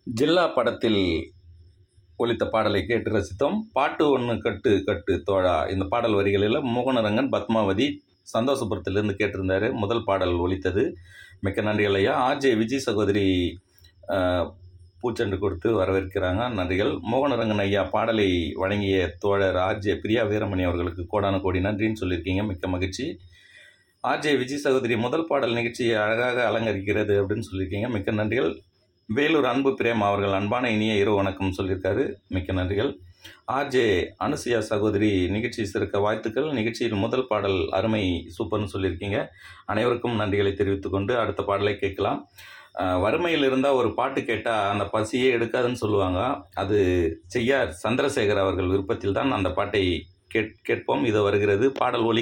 ஜில்லா படத்தில் ஒலித்த பாடலை கேட்டு ரசித்தோம் பாட்டு ஒன்று கட்டு கட்டு தோழா இந்த பாடல் வரிகளில் மோகனரங்கன் பத்மாவதி சந்தோஷபுரத்திலிருந்து கேட்டிருந்தாரு முதல் பாடல் ஒலித்தது மிக்க நன்றிகள் ஐயா ஆர்ஜே விஜய் சகோதரி அஹ், பூச்செண்டு கொடுத்து வரவேற்கிறாங்க நன்றிகள் மோகனரங்கன் ஐயா பாடலை வழங்கிய தோழர் ஆர்ஜே பிரியா வீரமணி அவர்களுக்கு கோடான கோடி நன்றின்னு சொல்லியிருக்கீங்க மிக்க மகிழ்ச்சி ஆர்ஜே விஜய் சகோதரி முதல் பாடல் நிகழ்ச்சியை அழகாக அலங்கரிக்கிறது அப்படின்னு சொல்லியிருக்கீங்க மிக்க நன்றிகள் வேலூர் அன்பு பிரேம் அவர்கள் அன்பான இனிய இரவு வணக்கம் சொல்லியிருக்காரு மிக்க நன்றிகள் ஆர்ஜே அனுசுயா சகோதரி நிகழ்ச்சி சிறக்க வாழ்த்துக்கள் நிகழ்ச்சியில் முதல் பாடல் அருமை சூப்பர்னு சொல்லியிருக்கீங்க அனைவருக்கும் நன்றிகளை தெரிவித்துக் கொண்டு அடுத்த பாடலை கேட்கலாம் அஹ், வறுமையில் இருந்தால் ஒரு பாட்டு கேட்டால் அந்த பசியே எடுக்காதுன்னு சொல்லுவாங்க அது செய்யார் சந்திரசேகர் அவர்கள் விருப்பத்தில் தான் அந்த பாட்டை கேட் கேட்போம் இது வருகிறது பாடல் ஒலி